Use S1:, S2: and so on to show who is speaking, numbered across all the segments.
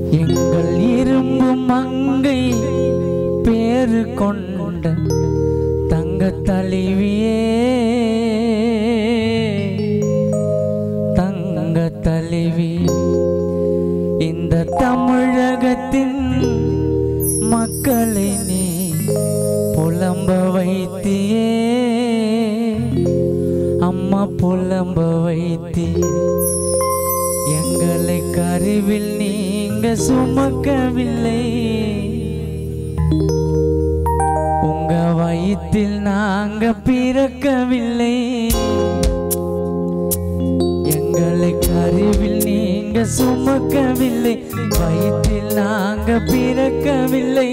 S1: எங்கள் இரும்பு மங்கை பேரு கொண்ட தங்க தலைவியே தங்க தலைவி இந்த தமிழகத்தின் மக்களை நீ புலம்ப வைத்தியே அம்மா புலம்ப வைத்தியே எங்களை கருவில் நீங்க சுமக்கவில்லை உங்க வயிற்றில் நாங்க பிறக்கவில்லை எங்களை கருவில் நீங்க சுமக்கவில்லை வயிற்றில் நாங்க பிறக்கவில்லை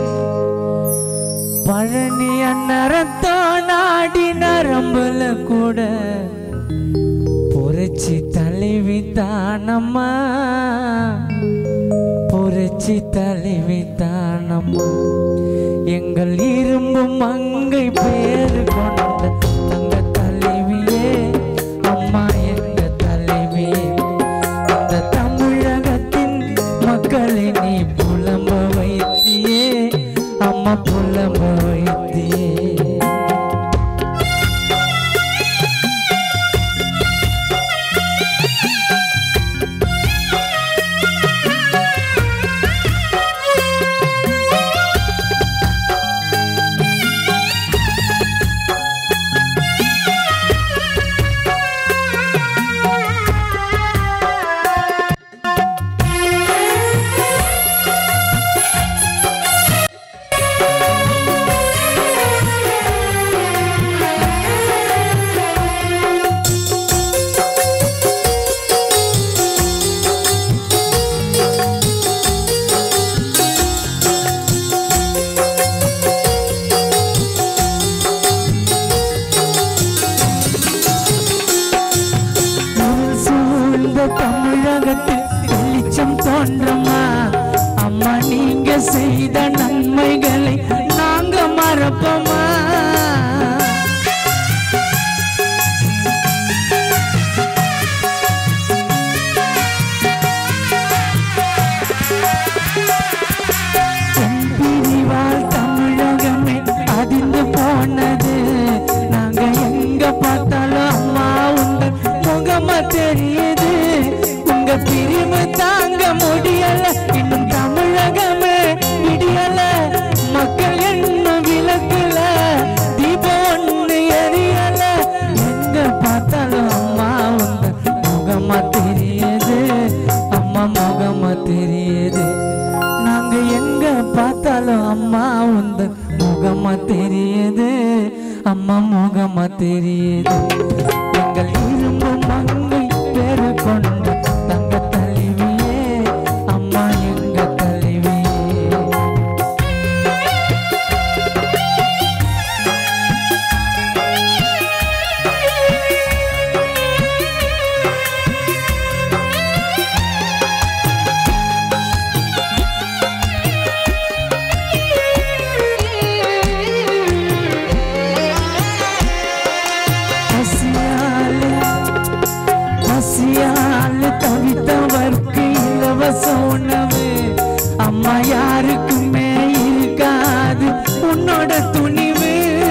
S1: பழனி அன்னரத்தோ நாடி நரம்புல கூட புரட்சி தலைவி தானம்மா புரட்சி தலைவி தானம்மா எங்கள் இரும்பு மங்கை பேரு கொண்ட தங்க தலைவியே அம்மா எங்க தலைவியே இந்த தமிழகத்தின் மக்களை நீ புலம்ப வைத்தியே அம்மா புலம்ப வைத்தியே இருள் சூழ்ந்த தமிழகத்தில் வெளிச்சம் தோன்றமா அம்மா நீங்க செய்த நன்மைகளை நாங்க மறப்போமா பிரிவால் தமிழகமே அதிர்ந்து போனது நாங்க எங்க பார்த்தாலும் அம்மா உங்க முகமா தெரியுது உங்க பிரிவு தாங்க முடியல இன்னும் தமிழகமே விடியல மக்கள் இன்னும் விளக்குல தீபம் ஒண்ணு எரியல எங்க பார்த்தாலும் அம்மா உங்க முகமா தெரியுது அம்மா முகமா தெரியுது நாங்க எங்க பார்த்தாலும் அம்மா உந்த முகமா தெரியுது அம்மா முகமா தெரியுது எங்கள் இரும்பு மங்கை பேரு கொண்ட தங்க தலைவியே அம்மா எங்க தலைவியே பசியாலே பசியாலே தவித்தவர்க்கு இலவச உணவு அம்மா யாருக்குமே இருக்காது உன்னோட துணிவு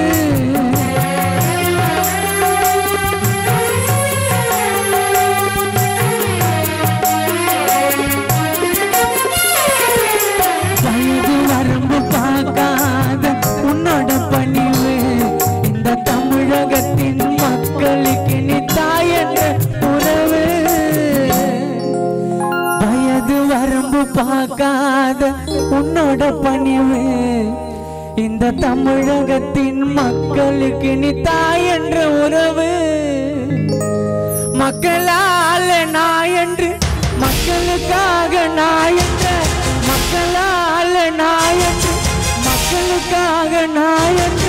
S1: வயது வரம்பு பார்க்காத உன்னோட பணிவு இந்த தமிழகத்தின் மக்களுக்கு நீ தாய் என்ற உறவு வயது வரம்பு பார்க்காத உன்னோட பணிவு இந்த தமிழகத்தின் மக்களுக்கு நீ தாய் என்ற உறவு மக்களால் நான் என்று மக்களுக்காக நான் என்ற மக்களால் நான் என்று மக்களுக்காக நான் என்ற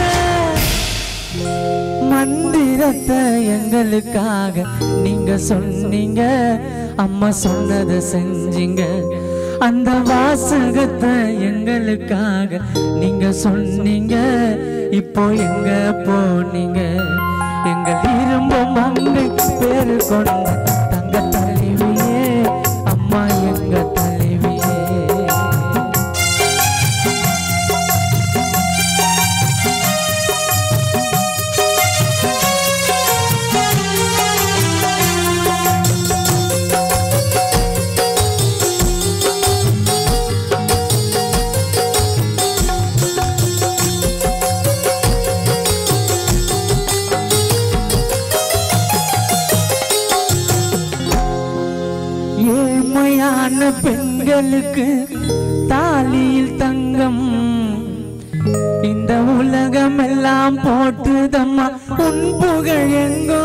S1: மந்திரத்தை எங்களுக்காக நீங்க சொன்னீங்க அம்மா சொன்னதை செஞ்சீங்க அந்த வாசகத்தை எங்களுக்காக நீங்க சொன்னீங்க இப்போ எங்க போனீங்க எங்கள் இரும்பு மங்கை பேரு கொண்ட தங்க தலைவியே அம்மா எங்க தலைவியே ஏழ்மையான பெண்களுக்கு தாலியில் தங்கம் இந்த உலகம் எல்லாம் போற்றுதம்மா உன் புகழ் எங்கோ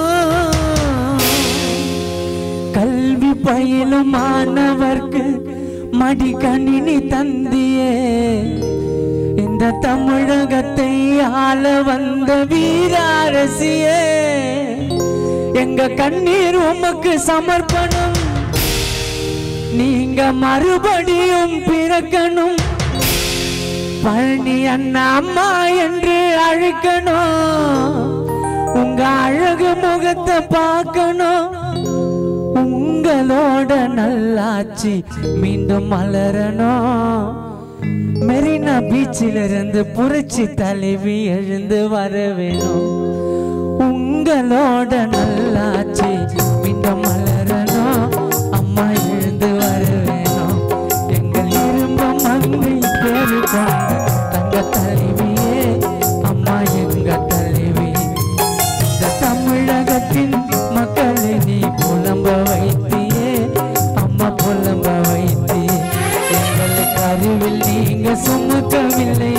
S1: கல்வி பயிலும் மாணவர்க்கு மடிக்கணினி தந்தியே இந்த தமிழகத்தை ஆள வந்த வீராரசியே எங்க கண்ணீர் உமக்கு சமர்ப்பணம் நீங்க மறுபடியும் பிறக்கணும் பழனி அண்ணா அம்மா என்று அழைக்கணும் உங்க அழகு முகத்தை பார்க்கணும் உங்களோட நல்லாட்சி மீண்டும் மலரணும் மெரினா பீச்சில் இருந்து புரட்சி தலைவி எழுந்து வர வேணும் உங்களோட நல்லாட்சி மீண்டும் மலரணும் அம்மா எழுந்து வர வேணும் எங்கள் இரும்ப மங்கை பேரு கொண்ட தங்க தலைவியே அம்மா எங்க தலைவி இந்த தமிழகத்தின் மக்களை நீ புலம்ப வைத்தியே அம்மா புலம்ப வைத்தியே எங்களுக்கு அறிவில் நீங்க சுமக்கவில்லை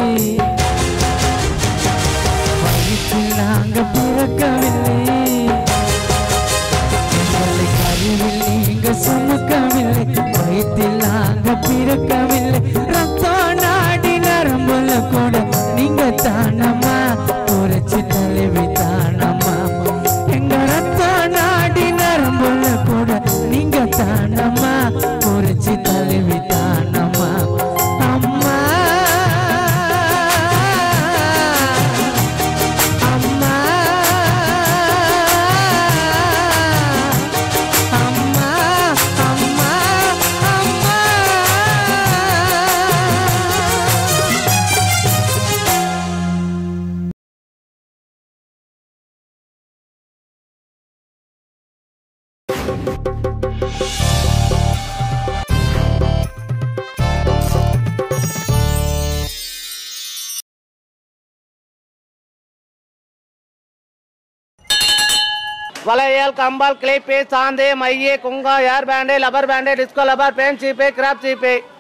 S1: வயிற்றில் நாங்க பிறக்கவில்லை எங்களுக்கு அறிவில் நீங்க சுமக்கவில்லை வயிற்றில் நாங்க பிறக்கவில்லை ரத்தம் நாடி நரம்புல கூட நீங்க தானம்மா புரட்சி தலைவி தானம்மா எங்க ரத்தம் நாடி நரம்புல கூட நீங்க தானம்மா புரட்சி தலைவி தானம்மா அம்மா அம்மா அம்மா அம்மா அம்மா
S2: வளையல் கம்பால் கிளிப்பு சாந்து மைய குங்கா hair band rubber band disco rubber band சீப்பு கிராப் சீப்பு